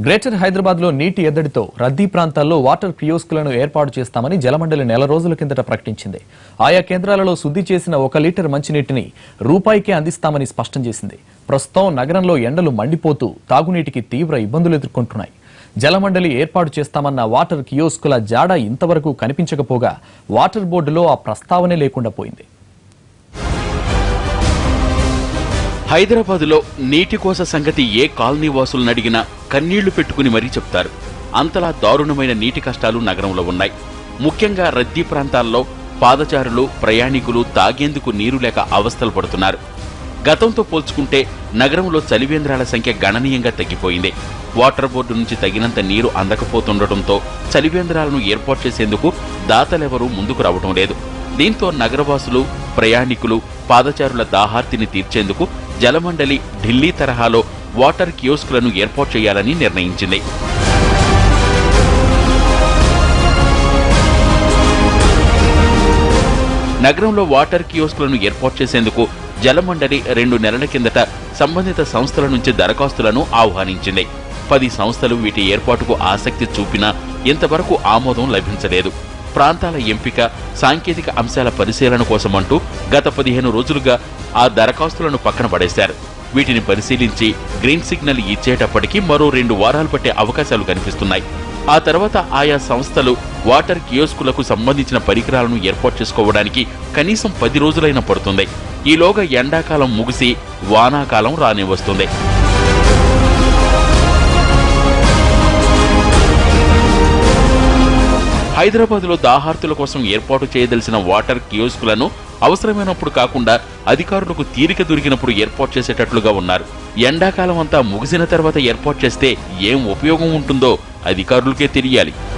greater Hyderabad లో నీటి ఎద్దడితో రద్దీ ప్రాంతాల్లో వాటర్ కియోస్కులను ఏర్పాటు చేస్తామని జలమండలి నెల రోజుల కిందట ప్రకటించింది ఆయా కేంద్రాలలో శుద్ధి చేసిన ఒక లీటర్ మంచినీటిని రూపాయికే అందిస్తామని స్పష్టం చేసింది ప్రస్తుతం నగరంలో ఎండలు మండిపోతూ తాగునీటికి తీవ్ర ఇబ్బందులు ఎదుర్కొంటున్నాయి జలమండలి ఏర్పాటు చేస్తామన్న వాటర్ కియోస్కుల జాడ ఇంతవరకు కనిపించకపోగా వాటర్ బోర్డులో ఆ ప్రస్తావనే లేకుండా పోయింది హైదరాబాదులో నీటి కోస సంగతి ఏ కాలనీ వాసులను అడిగినా కన్నీళ్లు పెట్టుకుని మరీ చెప్తారు అంతలా దారుణమైన నీటి కష్టాలు నగరంలో ఉన్నాయి ముఖ్యంగా రద్దీ ప్రాంతాల్లో పాదచారులు ప్రయాణికులు తాగేందుకు నీరు లేక అవస్థలు పడుతున్నారు గతంతో పోల్చుకుంటే నగరంలో చలివేంద్రాల సంఖ్య గణనీయంగా తగ్గిపోయింది వాటర్ బోర్డు నుంచి తగినంత నీరు అందకపోతుండటంతో చలివేంద్రాలను ఏర్పాటు చేసేందుకు దాతలెవరూ ముందుకు రావడం లేదు దీంతో నగరవాసులు ప్రయాణికులు పాదచారుల దాహార్తిని తీర్చేందుకు జలమండలి ఢిల్లీ తరహాలో వాటర్ కియోస్కులను ఏర్పాటు చేయాలని నిర్ణయించింది నగరంలో వాటర్ కియోస్కులను ఏర్పాటు చేసేందుకు జలమండలి రెండు నెలల కిందట సంబంధిత సంస్థల నుంచి దరఖాస్తులను ఆహ్వానించింది పది సంస్థలు వీటి ఏర్పాటుకు ఆసక్తి చూపినా ఇంతవరకు ఆమోదం లభించలేదు ప్రాంతాల ఎంపిక సాంకేతిక అంశాల పరిశీలన కోసమంటూ గత పదిహేను రోజులుగా ఆ దరఖాస్తులను పక్కన పడేశారు వీటిని పరిశీలించి గ్రీన్ సిగ్నల్ ఇచ్చేటప్పటికి మరో రెండు వారాలు పట్టే అవకాశాలు కనిపిస్తున్నాయి ఆ తర్వాత ఆయా సంస్థలు వాటర్ కియోస్కులకు సంబంధించిన పరికరాలను ఏర్పాటు చేసుకోవడానికి కనీసం పది రోజులైనా పడుతుంది ఈలోగా ఎండాకాలం ముగిసి వానాకాలం రాని వస్తుంది హైదరాబాద్లో దాహార్తుల కోసం ఏర్పాటు చేయదలిసిన వాటర్ కియోస్కులను అవసరమైనప్పుడు కాకుండా అధికారులకు తీరిక దొరికినప్పుడు ఏర్పాటు చేసేటట్లుగా ఉన్నారు ఎండాకాలం అంతా ముగిసిన తర్వాత ఏర్పాటు చేస్తే ఏం ఉపయోగం ఉంటుందో అధికారులకే తెలియాలి